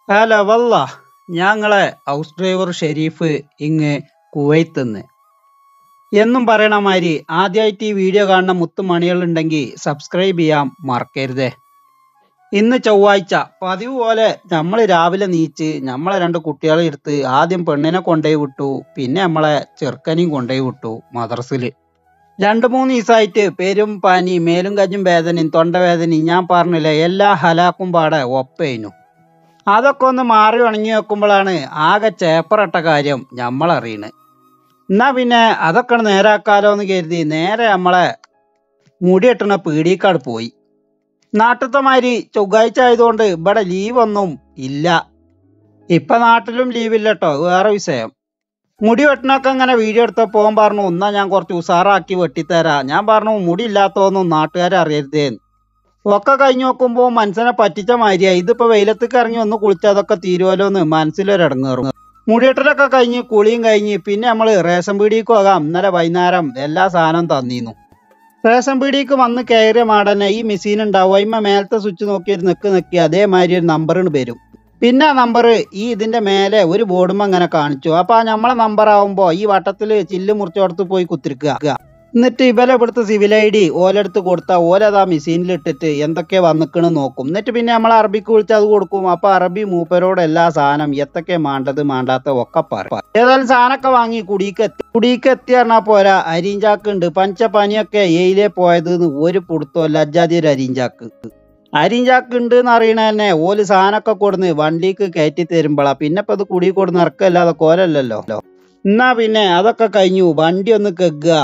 Hello വല്ല ഞങ്ങളെ house driver Sharif ഇങ്ങ് കുവൈത്തുനിന്ന് എന്നും പറയണ മാതിരി ആദ്യമായിട്ട് ഈ വീഡിയോ കാണുന്ന മുത്തുമണികൾ ഉണ്ടെങ്കിൽ സബ്സ്ക്രൈബ് ചെയ്യാൻ മറക്കരുതേ ഇന്ന് ചൊവ്വാഴ്ച പതിവ് പോലെ നമ്മൾ രാവിലെ നീച്ച് നമ്മളെ രണ്ട് കുട്ടികളെ എടുത്ത് ആദ്യം പെണ്ണിനെ കൊണ്ടുപോയി വിട്ടു പിന്നെ നമ്മളെ ചെറുക്കനെയും കൊണ്ടുപോയി വിട്ടു മദ്രസിൽ രണ്ട് മൂന്ന് ദിവസമായിട്ട് പെരും പനി മേലും കജ്ജും വേദനയും തൊണ്ടവേദനയും ഞാൻ പറഞ്ഞില്ലേ എല്ലാ ഹലാക്കും പാടെ ഒപ്പേനു അതൊക്കെ ഒന്ന് മാറി ഉണങ്ങി വെക്കുമ്പോഴാണ് ആകെ ചേപ്പറട്ട കാര്യം നമ്മൾ അറിയണ് എന്നാ പിന്നെ അതൊക്കെ നേരാക്കാലോ എന്ന് കരുതി നേരെ നമ്മളെ മുടി കെട്ടണ പീടിയേക്കാട് പോയി നാട്ടിലത്തെ മാതിരി ചൊവ്വാഴ്ച ആയതുകൊണ്ട് ഇവിടെ ലീവ് ഒന്നും ഇല്ല ഇപ്പൊ നാട്ടിലും ലീവില്ല കേട്ടോ വേറെ വിഷയം മുടി വെട്ടണൊക്കെ ഇങ്ങനെ വീഡിയോ എടുത്തപ്പോ ഓൻ പറഞ്ഞു എന്നാ ഞാൻ കുറച്ച് ഉഷാറാക്കി വെട്ടിത്തരാ ഞാൻ പറഞ്ഞു മുടി ഇല്ലാത്തോന്നും നാട്ടുകാരെ അറിയരുതേന്ന് ഒക്കെ കഴിഞ്ഞ് നോക്കുമ്പോ മനസ്സിനെ പറ്റിച്ച മാതിരിയാ ഇതിപ്പോ വെയിലത്തേക്ക് ഇറങ്ങി ഒന്ന് കുളിച്ചാൽ അതൊക്കെ തീരുവല്ലോ എന്ന് മനസ്സിലൊരിടങ്ങേറും മുടിയെട്ടലൊക്കെ കഴിഞ്ഞ് കുളിയും കഴിഞ്ഞ് പിന്നെ നമ്മള് റേഷൻ പീടിക്ക് പോകാം ഇന്നലെ വൈകുന്നേരം എല്ലാ സാധനവും തന്നിരുന്നു റേഷൻ പീടിക്ക് വന്ന് കയറിയ മാടനെ ഈ മെഷീൻ ഉണ്ടാവും അതിമ്മ മേലത്തെ സ്വിച്ച് നോക്കി ഒരു നിക്ക് നിക്കി അതേമാതിരി ഒരു നമ്പറിന് വരും പിന്നെ ആ നമ്പർ ഈ ഇതിന്റെ മേലെ ഒരു ബോർഡും അങ്ങനെ കാണിച്ചു അപ്പൊ ആ നമ്മളെ നമ്പർ ആവുമ്പോ ഈ വട്ടത്തില് ചില്ല് മുറിച്ചോടത്ത് പോയി കുത്തിരിക്കുക എന്നിട്ട് ഇവലെ ഇവിടുത്തെ സിവിൽ ഐ ഡി ഓലെടുത്ത് കൊടുത്താൽ ഓലത് ആ മെഷീനിൽ ഇട്ടിട്ട് എന്തൊക്കെ വന്നിക്കണ് നോക്കും എന്നിട്ട് പിന്നെ നമ്മൾ അറബിക്ക് വിളിച്ച് അത് കൊടുക്കും അപ്പൊ അറബി മൂപ്പരോട് എല്ലാ സാധനം എത്തൊക്കെ മാണ്ടത് മാണ്ടാത്ത ഒക്കെ പറ ഏതായാലും സാധനമൊക്കെ വാങ്ങി കുടിക്ക് എത്തി കുടിക്ക് എത്തി പറഞ്ഞാ പോരാ അരിഞ്ചാക്ക് ഉണ്ട് പഞ്ചപ്പനിയൊക്കെ എയിലേ പോയത് ഒരു പുടുത്തമല്ല അജാതി ഒരു അരിഞ്ചാക്ക് അരിഞ്ചാക്ക് ഉണ്ട് എന്ന് അറിയണ തന്നെ ഓല് സാധനമൊക്കെ കൊടുന്ന് വണ്ടിക്ക് കയറ്റി തരുമ്പോളാ പിന്നെ ഇപ്പൊ അത് കുടി കൊടുന്ന് ഇറക്കല്ലാതെ കോലല്ലല്ലോ എന്നാ പിന്നെ അതൊക്കെ കഴിഞ്ഞു വണ്ടി ഒന്ന് കെക്കുക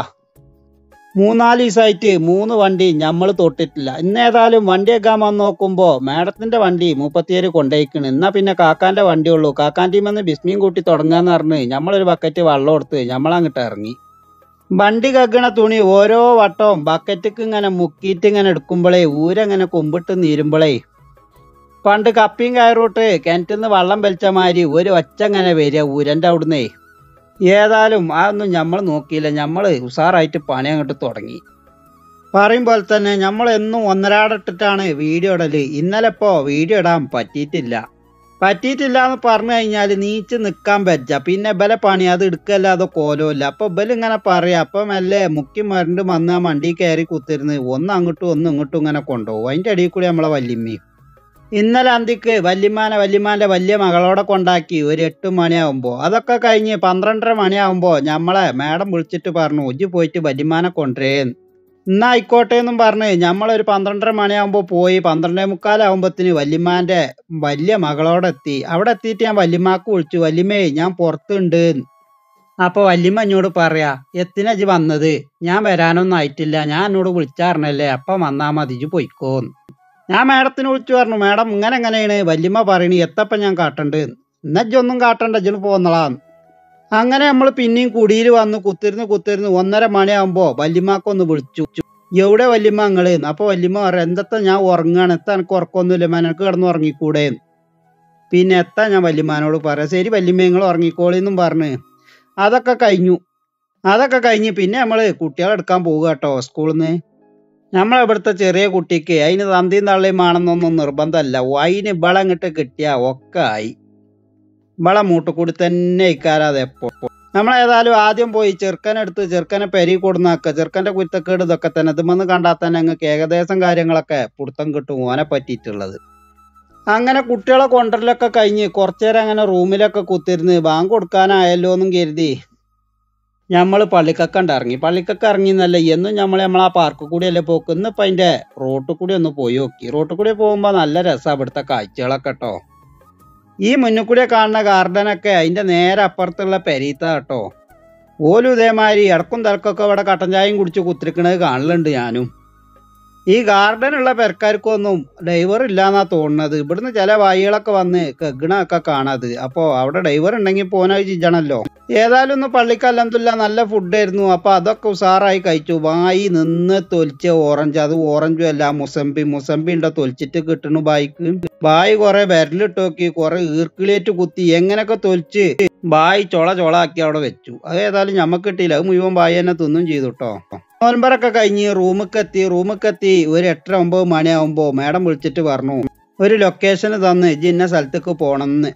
മൂന്നാല് ദിവസമായിട്ട് മൂന്ന് വണ്ടി നമ്മൾ തൊട്ടിട്ടില്ല ഇന്ന് ഏതായാലും വണ്ടി വെക്കാൻ വന്ന് നോക്കുമ്പോ മാഡത്തിന്റെ വണ്ടി മുപ്പത്തിയേഴ് കൊണ്ടേക്കണ് എന്നാ പിന്നെ കാക്കാന്റെ വണ്ടി ഉള്ളൂ കാക്കാൻ്റെ വന്ന് ബിസ്മിയും കൂട്ടി തുടങ്ങാന്ന് പറഞ്ഞ് നമ്മളൊരു ബക്കറ്റ് വെള്ളം എടുത്ത് നമ്മളങ്ങോട്ട് ഇറങ്ങി വണ്ടി കഗ്ഗണ തുണി ഓരോ വട്ടവും ബക്കറ്റിക്ക് ഇങ്ങനെ മുക്കിയിട്ട് ഇങ്ങനെ എടുക്കുമ്പോഴേ ഊരങ്ങനെ കുമ്പിട്ട് നീരുമ്പോഴേ പണ്ട് കപ്പിയും കയറൂട്ട് കിണറ്റിന്ന് വെള്ളം വലിച്ച മാതിരി ഒരു ഒച്ച ഇങ്ങനെ വരിക ഊരന്റെ അവിടുന്നേ ഏതായാലും അതൊന്നും നമ്മൾ നോക്കിയില്ല നമ്മൾ ഉഷാറായിട്ട് പണി അങ്ങോട്ട് തുടങ്ങി പറയും പോലെ തന്നെ നമ്മൾ എന്നും ഒന്നരാടിട്ടിട്ടാണ് വീഡിയോ ഇടല് ഇന്നലെ ഇപ്പോ വീഡിയോ ഇടാൻ പറ്റിയിട്ടില്ല പറ്റിയിട്ടില്ല എന്ന് പറഞ്ഞു കഴിഞ്ഞാൽ നീച്ച് നിക്കാൻ പറ്റ പിന്നെ ബല പണി അത് എടുക്കല്ലാതെ കോലമില്ല അപ്പൊ ബല് ഇങ്ങനെ പറയാ അപ്പൊ മെല്ലെ മുക്കി മരണ്ട് വന്ന് ആ വണ്ടി കയറി കുത്തിരുന്ന് ഒന്ന് അങ്ങോട്ടും ഒന്ന് ഇങ്ങോട്ടും ഇങ്ങനെ കൊണ്ടുപോകും അതിന്റെ അടിയിൽ കൂടി നമ്മളെ വല്യമ്മയും ഇന്നലെ അന്തിക്ക് വല്യമ്മാനെ വല്യമ്മാന്റെ വലിയ മകളോടെ കൊണ്ടാക്കി ഒരു എട്ട് മണിയാവുമ്പോ അതൊക്കെ കഴിഞ്ഞ് പന്ത്രണ്ടര മണിയാവുമ്പോ ഞമ്മളെ മാഡം വിളിച്ചിട്ട് പറഞ്ഞു ഉജ്ജ് പോയിട്ട് വല്യമ്മാനെ കൊണ്ടുവരേന്ന് എന്നാ ആയിക്കോട്ടെ എന്നും പറഞ്ഞ് ഞമ്മളൊരു പന്ത്രണ്ടര മണിയാവുമ്പോ പോയി പന്ത്രണ്ടേ മുക്കാലാവുമ്പത്തിന് വല്യമ്മാന്റെ വലിയ മകളോടെ എത്തി അവിടെ എത്തിയിട്ട് ഞാൻ വല്യമ്മാക്ക് വിളിച്ചു വല്യമ്മേ ഞാൻ പുറത്തുണ്ട് അപ്പൊ വല്യമ്മ എന്നോട് പറയാ എത്തിനാ ഇജ്ജ് വന്നത് ഞാൻ വരാനൊന്നും ആയിട്ടില്ല ഞാൻ എന്നോട് വിളിച്ചാറിനല്ലേ അപ്പൊ വന്നാ മതി ഇജ്ജ് പൊയ്ക്കോന്ന് ഞാൻ മാഡത്തിന് വിളിച്ചു പറഞ്ഞു മാഡം ഇങ്ങനെ എങ്ങനെയാണ് വല്യമ്മ പറയണി എത്തപ്പം ഞാൻ കാട്ടണ്ട് എന്നാ ഇജ്ജൊന്നും കാട്ടണ്ട ഇജ്ജ് പോന്നളാന്ന് അങ്ങനെ നമ്മൾ പിന്നെയും കുടിയിൽ വന്ന് കുത്തിരുന്ന് കുത്തിരുന്ന് ഒന്നര മണിയാകുമ്പോ വല്യമ്മക്കൊന്ന് വിളിച്ചു എവിടെ വല്യമ്മ നിങ്ങള് അപ്പൊ വല്യമ്മ പറയാം എന്തത്ത ഞാൻ ഉറങ്ങാണ് എത്താ എനിക്ക് ഉറക്കൊന്നുമില്ല മനക്ക് കിടന്ന് ഉറങ്ങിക്കൂടെ പിന്നെ എത്താ ഞാൻ വല്യമ്മാനോട് പറയാം ശരി വല്യമ്മ നിങ്ങൾ ഉറങ്ങിക്കോളിന്നും പറഞ്ഞ് അതൊക്കെ കഴിഞ്ഞു അതൊക്കെ കഴിഞ്ഞ് പിന്നെ നമ്മള് കുട്ടികളെ എടുക്കാൻ പോവുക കേട്ടോ സ്കൂളിൽ നിന്ന് നമ്മളെ ഇവിടുത്തെ ചെറിയ കുട്ടിക്ക് അതിന് തന്തിയും തള്ളിയും ആണെന്നൊന്നും നിർബന്ധമല്ല അതിന് ഇവളങ്ങട്ട് കിട്ടിയ ഒക്കെ ആയി ഇവളെ മൂട്ടുകൂടി തന്നെ ഇക്കാരാതെ എപ്പോ നമ്മളേതായാലും ആദ്യം പോയി ചെറുക്കനെടുത്ത് ചെറുക്കനെ പെരി കൊടുന്നാക്കുക ചെറുക്കന്റെ കുരുത്തക്കേട് ഇതൊക്കെ തന്നെ ഇതുമെന്ന് കണ്ടാൽ തന്നെ ഞങ്ങൾക്ക് ഏകദേശം കാര്യങ്ങളൊക്കെ പുടുത്തം കിട്ടും ഓനെ പറ്റിയിട്ടുള്ളത് അങ്ങനെ കുട്ടികളെ കൊണ്ടരലൊക്കെ കഴിഞ്ഞ് കുറച്ചേരം അങ്ങനെ റൂമിലൊക്കെ കുത്തിരുന്ന് ബാങ്ക് കൊടുക്കാനായല്ലോ എന്നും കരുതി നമ്മൾ പള്ളിക്കക്കണ്ട് ഇറങ്ങി പള്ളിക്കക്ക ഇറങ്ങി എന്നല്ല എന്നും നമ്മൾ നമ്മളാ പാർക്ക് കൂടിയല്ലേ പോക്ക് ഇന്നിപ്പോ അതിന്റെ റോട്ടിൽ കൂടി ഒന്ന് പോയി നോക്കി റോട്ടിൽ കൂടി പോകുമ്പോ നല്ല രസാ ഇവിടുത്തെ കാഴ്ചകളൊക്കെ കേട്ടോ ഈ മുന്നിൽ കൂടി കാണുന്ന ഗാർഡനൊക്കെ അതിന്റെ നേരെ അപ്പുറത്തുള്ള പെരീത്ത കേട്ടോ ഓലും ഇതേമാതിരി ഇടക്കും തിരക്കൊക്കെ ഇവിടെ കട്ടൻ ചായയും കുടിച്ച് കുത്തിരിക്കണത് കാണലുണ്ട് ഞാനും ഈ ഗാർഡൻ ഉള്ള പെരക്കാർക്കൊന്നും ഡൈവർ ഇല്ലാന്നാ തോന്നുന്നത് ഇവിടുന്ന് ചില വായികളൊക്കെ വന്ന് കെഗണൊക്കെ കാണാത് അപ്പോ അവിടെ ഡൈവർ ഉണ്ടെങ്കിൽ പോനാ ചിജണല്ലോ ഏതായാലും ഒന്ന് പള്ളിക്ക് അലഹമില്ല നല്ല ഫുഡായിരുന്നു അപ്പൊ അതൊക്കെ ഉഷാറായി കഴിച്ചു വായി നിന്ന് തൊലിച്ച ഓറഞ്ച് അത് ഓറഞ്ചും അല്ല മുസമ്പി മുസമ്പി ഉണ്ടോ തൊലിച്ചിട്ട് കിട്ടണു ബായിക്ക് ബായി കുറെ വിരലിട്ട് നോക്കി കുറെ ഈർക്കിളിയേറ്റ് കുത്തി എങ്ങനെയൊക്കെ തൊലിച്ച് ബായി ചൊള ചൊള ആക്കി അവിടെ വെച്ചു അത് ഏതായാലും ഞമ്മക്ക് കിട്ടിയില്ല അത് മുഴുവൻ ബായി തന്നെ തിന്നും ചെയ്തു കേട്ടോ നോൻപറൊക്കെ കഴിഞ്ഞ് റൂമിക്ക് എത്തി റൂമിക്ക് എത്തി ഒരു എട്ടര ഒമ്പത് മണിയാവുമ്പോ മാഡം വിളിച്ചിട്ട് പറഞ്ഞു ഒരു ലൊക്കേഷൻ തന്ന് ഇജ്ജ് ഇന്ന സ്ഥലത്തേക്ക് പോണമെന്ന്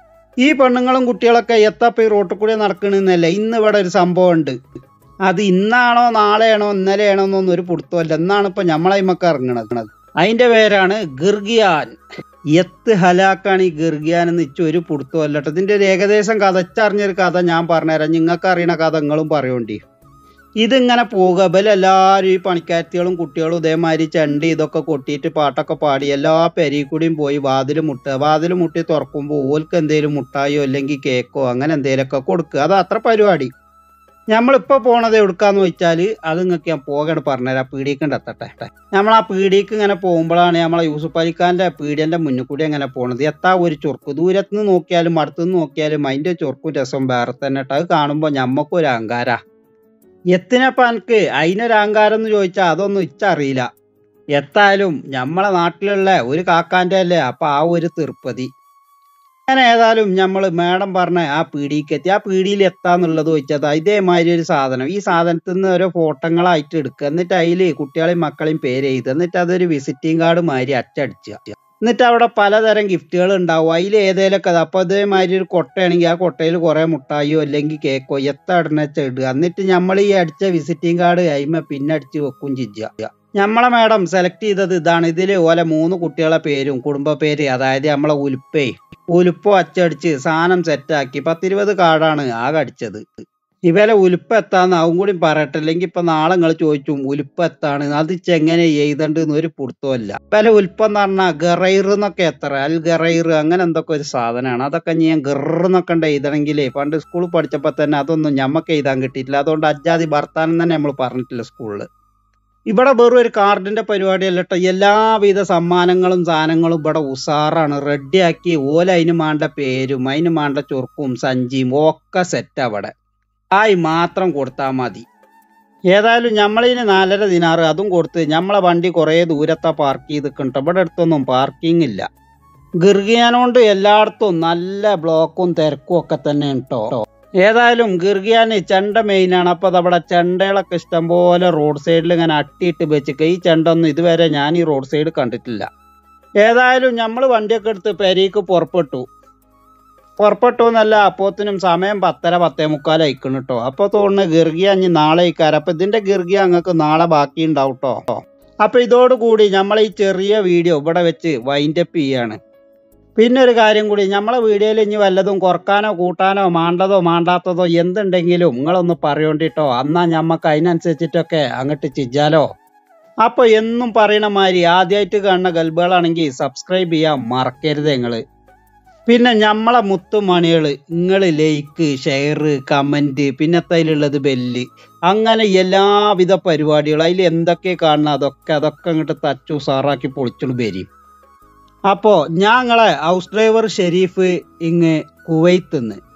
ഈ പെണ്ണുങ്ങളും കുട്ടികളൊക്കെ എത്തപ്പ ഈ റോട്ടിൽ കൂടി നടക്കണെന്നല്ല ഇന്ന് ഇവിടെ ഒരു സംഭവം ഉണ്ട് അത് ഇന്നാണോ നാളെയാണോ ഇന്നലെയാണോ എന്നൊന്നും ഒരു പിടുത്തമല്ല എന്നാണ് ഇപ്പൊ നമ്മളൈമൊക്കെ ഇറങ്ങണത് അതിന്റെ പേരാണ് ഗിർഗിയാൻ എത്ത് ഹലാക്കാണ് ഈ ഗിർഗിയാൻ എന്ന് ഇച്ച ഒരു പിടുത്തമല്ല ട്ടോ. ഇതിന്റെ ഒരു ഏകദേശം കഥച്ചറിഞ്ഞൊരു കഥ ഞാൻ പറഞ്ഞുതരാം നിങ്ങൾക്ക് അറിയണ കഥ നിങ്ങളും പറയോണ്ടി ഇതിങ്ങനെ പോകുക ഇവല് എല്ലാവരും ഈ പണിക്കാരത്തികളും കുട്ടികളും ഇതേമാതിരി ചണ്ടി ഇതൊക്കെ കൊട്ടിയിട്ട് പാട്ടൊക്കെ പാടി എല്ലാ പെരിയിൽ കൂടിയും പോയി വാതിൽ മുട്ടുക വാതിൽ മുട്ടി തുറക്കുമ്പോൾ ഓൽക്ക് എന്തേലും മുട്ടായോ അല്ലെങ്കിൽ കേക്കോ അങ്ങനെ എന്തേലൊക്കെ കൊടുക്കുക അത് അത്ര പരിപാടി നമ്മളിപ്പോ പോണത് എവിടുക്കാന്ന് വെച്ചാൽ അത് നിങ്ങൾക്ക് ഞാൻ പോകണം പറഞ്ഞുതരാം പീടിയേക്കണ്ട് എത്തട്ടെ നമ്മൾ ആ പീടിയേക്ക് ഇങ്ങനെ പോകുമ്പോഴാണ് നമ്മളെ യൂസുഫ് അലിഖാന്റെ പീടിയന്റെ മുന്നിൽ കൂടി അങ്ങനെ പോണത് എത്താ ഒരു ചുർക്ക് ദൂരത്തുനിന്ന് നോക്കിയാലും അടുത്തുനിന്ന് നോക്കിയാലും അതിന്റെ ചുർക്കും രസം വേറെ തന്നെ ട്ടോ. അത് കാണുമ്പോൾ ഞമ്മക്കും ഒരു അഹങ്കാരാ എത്തിനപ്പ എനിക്ക് അതിനൊരു അഹങ്കാരം എന്ന് ചോദിച്ചാൽ അതൊന്നും ഇച്ചറിയില്ല എത്തായാലും നമ്മളെ നാട്ടിലുള്ള ഒരു കാക്കാന്റെ അല്ലേ അപ്പൊ ആ ഒരു തീർപ്പതി അങ്ങനെ ഏതായാലും നമ്മൾ മേഡം പറഞ്ഞ ആ പീടിക്ക് എത്തി ആ പീടിയിൽ എത്താന്നുള്ളത് വെച്ചത് ഇതേമാതിരി ഒരു സാധനം ഈ സാധനത്തിൽ നിന്ന് ഓരോ ഫോട്ടോകളായിട്ട് എടുക്കുക എന്നിട്ട് അതിൽ കുട്ടികളെയും മക്കളെയും പേര് എഴുതുക എന്നിട്ട് അതൊരു വിസിറ്റിംഗ് കാർഡ് മാതിരി അച്ചടിക്കുക എന്നിട്ട് അവിടെ പലതരം ഗിഫ്റ്റുകൾ ഉണ്ടാവും അതിൽ ഏതേലൊക്കെ അത് അപ്പൊ ഇതേമാതിരി ഒരു കൊട്ടയാണെങ്കിൽ ആ കൊട്ടയിൽ കുറെ മുട്ടായിയോ അല്ലെങ്കിൽ കേക്കോ എത്തടനച്ച ഇടുക എന്നിട്ട് നമ്മൾ ഈ അടിച്ച വിസിറ്റിംഗ് കാർഡ് അയിമ പിന്നെ അടിച്ച് വെക്കും ചിജ്ജ നമ്മളെ മേഡം സെലക്ട് ചെയ്തത് ഇതാണ് ഇതിൽ ഓലെ മൂന്ന് കുട്ടികളെ പേരും കുടുംബ പേര് അതായത് നമ്മളെ ഉലുപ്പേ ഉലുപ്പോ അച്ചടിച്ച് സാധനം സെറ്റാക്കി പത്തിരുപത് കാർഡാണ് ആകെ അടിച്ചത് ഇവരെ ഉലുപ്പ എത്താന്ന് അതും കൂടി പറയട്ടെ അല്ലെങ്കിൽ ഇപ്പൊ നാളെ നിങ്ങൾ ചോദിച്ചു ഉലുപ്പ എത്താണ് അത് ചെങ്ങനെ എഴുതണ്ടെന്ന് ഒരു പിടുത്തമല്ല ഇവരെ ഉൽപ്പം എന്ന് പറഞ്ഞാൽ ഗറൈർ എന്നൊക്കെ എത്ര അൽ ഗറൈർ അങ്ങനെ എന്തൊക്കെ ഒരു സാധനമാണ് അതൊക്കെ ഞാൻ ഗറന്നൊക്കെ ഉണ്ട് എഴുതണമെങ്കിലേ പണ്ട് സ്കൂളിൽ പഠിച്ചപ്പോ തന്നെ അതൊന്നും ഞമ്മക്ക് എഴുതാൻ കിട്ടിയിട്ടില്ല അതുകൊണ്ട് അജാതി ഭർത്താനം തന്നെ നമ്മൾ പറഞ്ഞിട്ടില്ല സ്കൂളിൽ ഇവിടെ വെറും ഒരു കാർഡിന്റെ പരിപാടി അല്ലട്ടോ എല്ലാവിധ സമ്മാനങ്ങളും സാധനങ്ങളും ഇവിടെ ഉസാറാണ് റെഡിയാക്കി ഓല അതിന് മാണ്ട പേരും അതിന് മാണ്ട ചുർക്കും സഞ്ചിയും ഒക്കെ സെറ്റ് അവിടെ ആയി മാത്രം കൊടുത്താൽ മതി ഏതായാലും നമ്മളിന് നാലര ദിനാറ് അതും കൊടുത്ത് നമ്മളെ വണ്ടി കുറേ ദൂരത്താ പാർക്ക് ചെയ്ത് നിൽക്കണ്ട ഇവിടെ അടുത്തൊന്നും പാർക്കിംഗ് ഇല്ല ഗിർഗിയാനോണ്ട് എല്ലായിടത്തും നല്ല ബ്ലോക്കും തിരക്കും ഒക്കെ തന്നെ കേട്ടോ ഏതായാലും ഗിർഗിയാന് ചെണ്ട മെയിനാണ് അപ്പൊ അതവിടെ ചെണ്ടകളൊക്കെ ഇഷ്ടംപോലെ റോഡ് സൈഡിൽ ഇങ്ങനെ അട്ടിയിട്ട് വെച്ചിട്ട് ഈ ചെണ്ട ഒന്നും ഇതുവരെ ഞാൻ ഈ റോഡ് സൈഡ് കണ്ടിട്ടില്ല ഏതായാലും നമ്മൾ വണ്ടിയൊക്കെ എടുത്ത് പെരീക്ക് പുറപ്പെട്ടു പുറപ്പെട്ടു എന്നല്ല അപ്പോത്തിനും സമയം പത്തര പത്തേ മുക്കാൽ അയക്കണം കേട്ടോ അപ്പൊ തോന്നുന്നു ഗിർഗിയ ഇനി നാളെ അയക്കാറ് അപ്പൊ ഇതിന്റെ ഗിർഗിയ അങ്ങക്ക് നാളെ ബാക്കി ഉണ്ടാവും കേട്ടോ അപ്പൊ ഇതോടുകൂടി നമ്മൾ ഈ ചെറിയ വീഡിയോ ഇവിടെ വെച്ച് വൈൻഡപ്പ് ചെയ്യാണ് പിന്നെ ഒരു കാര്യം കൂടി നമ്മളെ വീഡിയോയിൽ ഇനി വല്ലതും കുറക്കാനോ കൂട്ടാനോ മാണ്ടതോ മാണ്ടാത്തതോ എന്തുണ്ടെങ്കിലും നിങ്ങളൊന്ന് പറയോണ്ടിട്ടോ എന്നാ ഞമ്മക്ക് അതിനനുസരിച്ചിട്ടൊക്കെ അങ്ങോട്ട് ചിജ്ജാലോ അപ്പൊ എന്നും പറയണ മാതിരി ആദ്യമായിട്ട് കാണുന്ന ഗൾബുകളാണെങ്കിൽ സബ്സ്ക്രൈബ് ചെയ്യാൻ മറക്കരുത് നിങ്ങള് പിന്നെ ഞമ്മളെ മുത്തുമണികള് നിങ്ങള് ലൈക്ക് ഷെയർ കമന്റ് പിന്നെ അതിലുള്ളത് ബെല്ല് അങ്ങനെ എല്ലാവിധ പരിപാടികളും അതിൽ എന്തൊക്കെ കാണുന്ന അതൊക്കെ അതൊക്കെ അങ്ങോട്ട് തച്ചു സാറാക്കി പൊളിച്ചോണ്ട് വരും അപ്പോ ഞങ്ങളെ ഹൗസ് ഡ്രൈവർ ഷെരീഫ് ഇങ്ങ് കുവൈത്ത് നിന്ന്